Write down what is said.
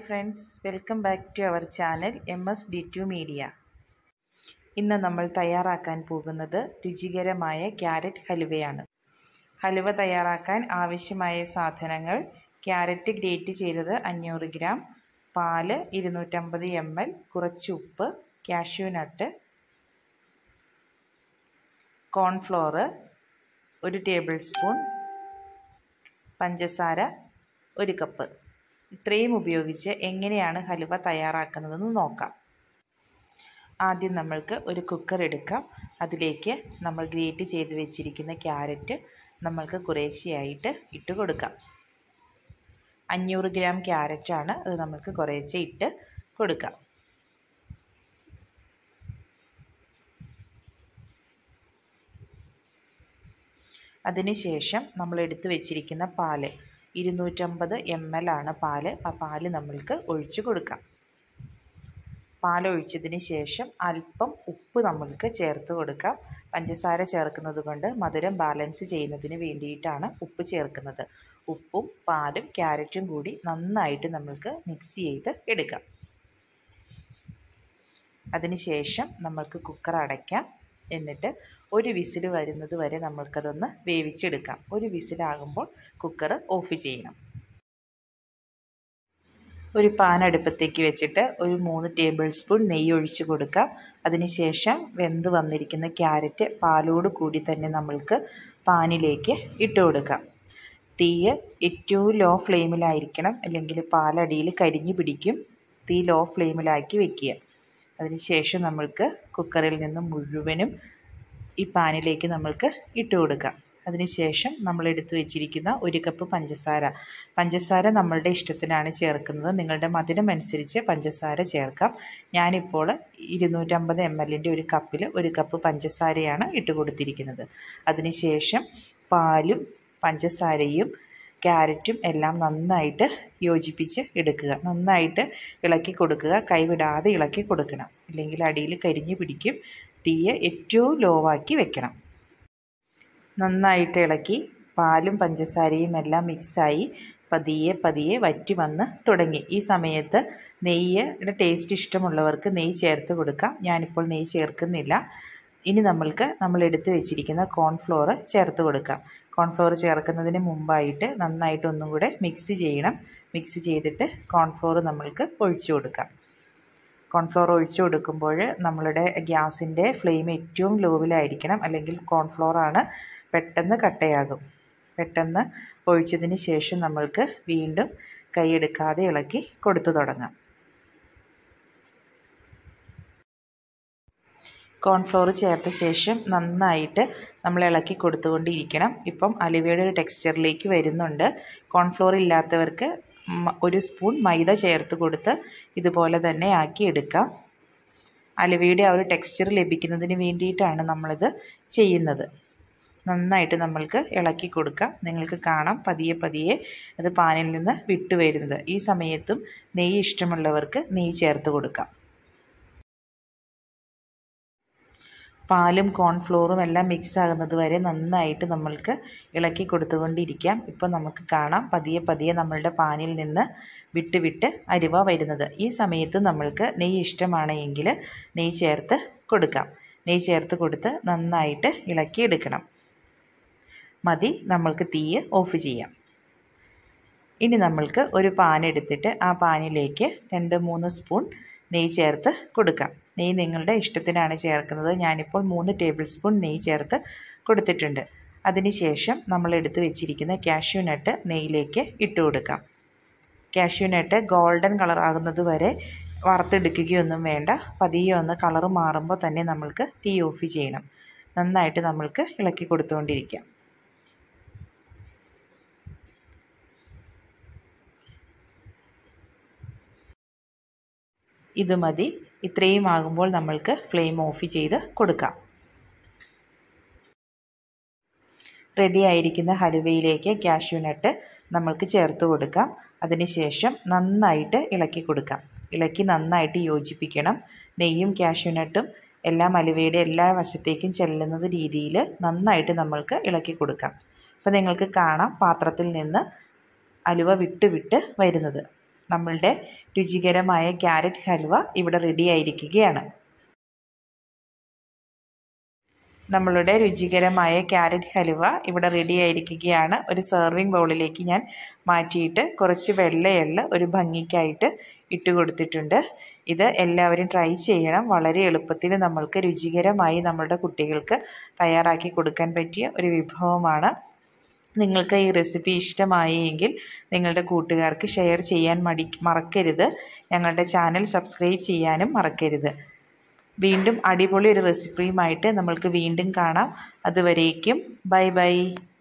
friends welcome back to our channel M S D to media ഇന്ന് നമ്മൾ തയ്യാറാക്കാൻ പോകുന്നത് രുചികരമായ ക്യാരറ്റ് ഹലുവയാണ് ഹലുവ തയ്യാറാക്കാൻ ആവശ്യമായ സാധനങ്ങൾ ക്യാരറ്റ് ഗ്രേറ്റ് ചെയ്തത് അഞ്ഞൂറ് ഗ്രാം പാല് ഇരുന്നൂറ്റമ്പത് എം എൽ കുറച്ച് ഉപ്പ് കാഷ്യൂ നട്ട് കോൺഫ്ലോറ് ഒരു ടേബിൾ സ്പൂൺ പഞ്ചസാര ഒരു കപ്പ് ഇത്രയും ഉപയോഗിച്ച് എങ്ങനെയാണ് ഹലുവ തയ്യാറാക്കുന്നതെന്ന് നോക്കാം ആദ്യം നമ്മൾക്ക് ഒരു കുക്കർ എടുക്കാം അതിലേക്ക് നമ്മൾ ഗ്രേറ്റ് ചെയ്ത് വെച്ചിരിക്കുന്ന ക്യാരറ്റ് നമ്മൾക്ക് കുറേശ്ശെയായിട്ട് ഇട്ട് കൊടുക്കാം അഞ്ഞൂറ് ഗ്രാം ക്യാരറ്റാണ് അത് നമ്മൾക്ക് കുറേശ്ശെ ഇട്ട് കൊടുക്കാം അതിനുശേഷം നമ്മൾ എടുത്തു വെച്ചിരിക്കുന്ന പാല് ഇരുന്നൂറ്റമ്പത് എം എൽ ആണ് പാല് ആ പാല് നമ്മൾക്ക് ഒഴിച്ചു കൊടുക്കാം പാലൊഴിച്ചതിന് ശേഷം അല്പം ഉപ്പ് നമ്മൾക്ക് ചേർത്ത് കൊടുക്കാം പഞ്ചസാര ചേർക്കുന്നത് കൊണ്ട് മധുരം ബാലൻസ് ചെയ്യുന്നതിന് വേണ്ടിയിട്ടാണ് ഉപ്പ് ചേർക്കുന്നത് ഉപ്പും പാലും ക്യാരറ്റും കൂടി നന്നായിട്ട് നമ്മൾക്ക് മിക്സ് ചെയ്ത് എടുക്കാം അതിനുശേഷം നമ്മൾക്ക് കുക്കർ അടയ്ക്കാം എന്നിട്ട് ഒരു വിസിൽ വരുന്നത് വരെ നമ്മൾക്കതൊന്ന് വേവിച്ചെടുക്കാം ഒരു വിസിലാകുമ്പോൾ കുക്കർ ഓഫ് ചെയ്യണം ഒരു പാൻ അടുപ്പത്തേക്ക് വെച്ചിട്ട് ഒരു മൂന്ന് ടേബിൾ സ്പൂൺ നെയ്യ് ഒഴിച്ച് കൊടുക്കാം അതിനുശേഷം വെന്ത് വന്നിരിക്കുന്ന ക്യാരറ്റ് പാലോട് കൂടി തന്നെ നമ്മൾക്ക് പാനിലേക്ക് ഇട്ട് കൊടുക്കാം തീയ് ഏറ്റവും ലോ ഫ്ലെയിമിലായിരിക്കണം അല്ലെങ്കിൽ പാലടിയിൽ കരിഞ്ഞു പിടിക്കും തീ ലോ ഫ്ലെയിമിലാക്കി വെക്കുക അതിനുശേഷം നമ്മൾക്ക് കുക്കറിൽ നിന്ന് മുഴുവനും ഈ പാനിലേക്ക് നമ്മൾക്ക് ഇട്ട് കൊടുക്കാം അതിനുശേഷം നമ്മൾ എടുത്തു വെച്ചിരിക്കുന്ന ഒരു കപ്പ് പഞ്ചസാര പഞ്ചസാര നമ്മളുടെ ഇഷ്ടത്തിനാണ് ചേർക്കുന്നത് നിങ്ങളുടെ മധുരം അനുസരിച്ച് പഞ്ചസാര ചേർക്കാം ഞാനിപ്പോൾ ഇരുന്നൂറ്റമ്പത് എം എല്ലിൻ്റെ ഒരു കപ്പിൽ ഒരു കപ്പ് പഞ്ചസാരയാണ് ഇട്ട് കൊടുത്തിരിക്കുന്നത് അതിനുശേഷം പാലും പഞ്ചസാരയും ക്യാരറ്റും എല്ലാം നന്നായിട്ട് യോജിപ്പിച്ച് എടുക്കുക നന്നായിട്ട് ഇളക്കി കൊടുക്കുക കൈവിടാതെ ഇളക്കി കൊടുക്കണം ഇല്ലെങ്കിൽ അടിയിൽ കരിഞ്ഞു പിടിക്കും തീയെ ഏറ്റവും ലോവാക്കി വെക്കണം നന്നായിട്ട് ഇളക്കി പാലും പഞ്ചസാരയും എല്ലാം മിക്സായി പതിയെ പതിയെ വറ്റി വന്ന് തുടങ്ങി ഈ സമയത്ത് നെയ്യുടെ ടേസ്റ്റ് ഇഷ്ടമുള്ളവർക്ക് നെയ്യ് ചേർത്ത് കൊടുക്കാം ഞാനിപ്പോൾ നെയ്യ് ചേർക്കുന്നില്ല ഇനി നമ്മൾക്ക് നമ്മൾ എടുത്തു വെച്ചിരിക്കുന്ന കോൺഫ്ലോർ ചേർത്ത് കൊടുക്കാം കോൺഫ്ലോർ ചേർക്കുന്നതിന് മുമ്പായിട്ട് നന്നായിട്ട് ഒന്നും കൂടെ മിക്സ് ചെയ്യണം മിക്സ് ചെയ്തിട്ട് കോൺഫ്ലോർ നമ്മൾക്ക് ഒഴിച്ചു കൊടുക്കാം കോൺഫ്ലോർ ഒഴിച്ചു കൊടുക്കുമ്പോൾ നമ്മളുടെ ഗ്യാസിൻ്റെ ഫ്ലെയിം ഏറ്റവും ലോവിലായിരിക്കണം അല്ലെങ്കിൽ കോൺഫ്ലോറാണ് പെട്ടെന്ന് കട്ടയാകും പെട്ടെന്ന് ഒഴിച്ചതിന് ശേഷം നമ്മൾക്ക് വീണ്ടും കൈയെടുക്കാതെ ഇളക്കി കൊടുത്തു തുടങ്ങാം കോൺഫ്ലോർ ചേർത്ത ശേഷം നന്നായിട്ട് നമ്മൾ ഇളക്കി കൊടുത്തുകൊണ്ടിരിക്കണം ഇപ്പം അലുവയുടെ ഒരു ടെക്സ്ചറിലേക്ക് വരുന്നുണ്ട് കോൺഫ്ലോർ ഇല്ലാത്തവർക്ക് ഒരു സ്പൂൺ മൈദ ചേർത്ത് കൊടുത്ത് ഇതുപോലെ തന്നെ ആക്കി എടുക്കാം അലുവയുടെ ആ ഒരു ടെക്സ്ചർ ലഭിക്കുന്നതിന് വേണ്ടിയിട്ടാണ് നമ്മളിത് ചെയ്യുന്നത് നന്നായിട്ട് നമ്മൾക്ക് ഇളക്കി കൊടുക്കാം നിങ്ങൾക്ക് കാണാം പതിയെ പതിയെ അത് പാനിൽ നിന്ന് വിട്ടു വരുന്നത് ഈ സമയത്തും നെയ്യ് ഇഷ്ടമുള്ളവർക്ക് നെയ്യ് ചേർത്ത് കൊടുക്കാം പാലും കോൺഫ്ലോറും എല്ലാം മിക്സ് ആകുന്നത് വരെ നന്നായിട്ട് നമ്മൾക്ക് ഇളക്കി കൊടുത്തുകൊണ്ടിരിക്കാം ഇപ്പോൾ നമുക്ക് കാണാം പതിയെ പതിയെ നമ്മളുടെ പാനിൽ നിന്ന് വിട്ട് വിട്ട് അരുവ വരുന്നത് ഈ സമയത്ത് നമ്മൾക്ക് നെയ്യ് ഇഷ്ടമാണെങ്കിൽ നെയ്യ് ചേർത്ത് കൊടുക്കാം നെയ്യ് ചേർത്ത് കൊടുത്ത് നന്നായിട്ട് ഇളക്കി എടുക്കണം മതി നമ്മൾക്ക് തീയ് ഓഫ് ചെയ്യാം ഇനി നമ്മൾക്ക് ഒരു പാൻ എടുത്തിട്ട് ആ പാനിലേക്ക് രണ്ട് മൂന്ന് സ്പൂൺ നെയ്യ് ചേർത്ത് കൊടുക്കാം നെയ്യ് നിങ്ങളുടെ ഇഷ്ടത്തിനാണ് ചേർക്കുന്നത് ഞാനിപ്പോൾ മൂന്ന് ടേബിൾ സ്പൂൺ നെയ്യ് ചേർത്ത് കൊടുത്തിട്ടുണ്ട് അതിനുശേഷം നമ്മൾ എടുത്ത് വെച്ചിരിക്കുന്ന കാഷ്യൂ നട്ട് നെയ്യിലേക്ക് ഇട്ട് കൊടുക്കാം കാഷ്യൂ നട്ട് ഗോൾഡൻ കളർ ആകുന്നത് വരെ വറുത്തെടുക്കുകയൊന്നും വേണ്ട പതിയെ ഒന്ന് കളർ മാറുമ്പോൾ തന്നെ നമ്മൾക്ക് തീ ഓഫ് ചെയ്യണം നന്നായിട്ട് നമ്മൾക്ക് ഇളക്കി കൊടുത്തുകൊണ്ടിരിക്കാം ഇത് മതി ഇത്രയും ആകുമ്പോൾ നമ്മൾക്ക് ഫ്ലെയിം ഓഫ് ചെയ്ത് കൊടുക്കാം റെഡി ആയിരിക്കുന്ന ഹലുവയിലേക്ക് കാഷ്യൂ നട്ട് നമ്മൾക്ക് ചേർത്ത് കൊടുക്കാം അതിനുശേഷം നന്നായിട്ട് ഇളക്കി കൊടുക്കാം ഇളക്കി നന്നായിട്ട് യോജിപ്പിക്കണം നെയ്യും കാഷ്യൂ നട്ടും എല്ലാം അലുവയുടെ എല്ലാ വശത്തേക്കും ചെല്ലുന്നത് രീതിയിൽ നന്നായിട്ട് നമ്മൾക്ക് ഇളക്കി കൊടുക്കാം അപ്പോൾ നിങ്ങൾക്ക് കാണാം പാത്രത്തിൽ നിന്ന് അലുവ വിട്ട് വിട്ട് വരുന്നത് നമ്മളുടെ രുചികരമായ ക്യാരറ്റ് ഹൽവ ഇവിടെ റെഡി ആയിരിക്കുകയാണ് നമ്മളുടെ രുചികരമായ ക്യാരറ്റ് ഹലുവ ഇവിടെ റെഡി ആയിരിക്കുകയാണ് ഒരു സെർവിങ് ബൗളിലേക്ക് ഞാൻ മാറ്റിയിട്ട് കുറച്ച് വെള്ളയെള്ള ഒരു ഭംഗിക്കായിട്ട് ഇട്ട് കൊടുത്തിട്ടുണ്ട് ഇത് എല്ലാവരും ട്രൈ ചെയ്യണം വളരെ എളുപ്പത്തിൽ നമ്മൾക്ക് രുചികരമായി നമ്മളുടെ കുട്ടികൾക്ക് തയ്യാറാക്കി കൊടുക്കാൻ പറ്റിയ ഒരു വിഭവമാണ് നിങ്ങൾക്ക് ഈ റെസിപ്പി ഇഷ്ടമായി എങ്കിൽ നിങ്ങളുടെ കൂട്ടുകാർക്ക് ഷെയർ ചെയ്യാൻ മടി മറക്കരുത് ഞങ്ങളുടെ ചാനൽ സബ്സ്ക്രൈബ് ചെയ്യാനും മറക്കരുത് വീണ്ടും അടിപൊളി ഒരു റെസിപ്പിയുമായിട്ട് നമ്മൾക്ക് വീണ്ടും കാണാം അതുവരേക്കും ബൈ ബൈ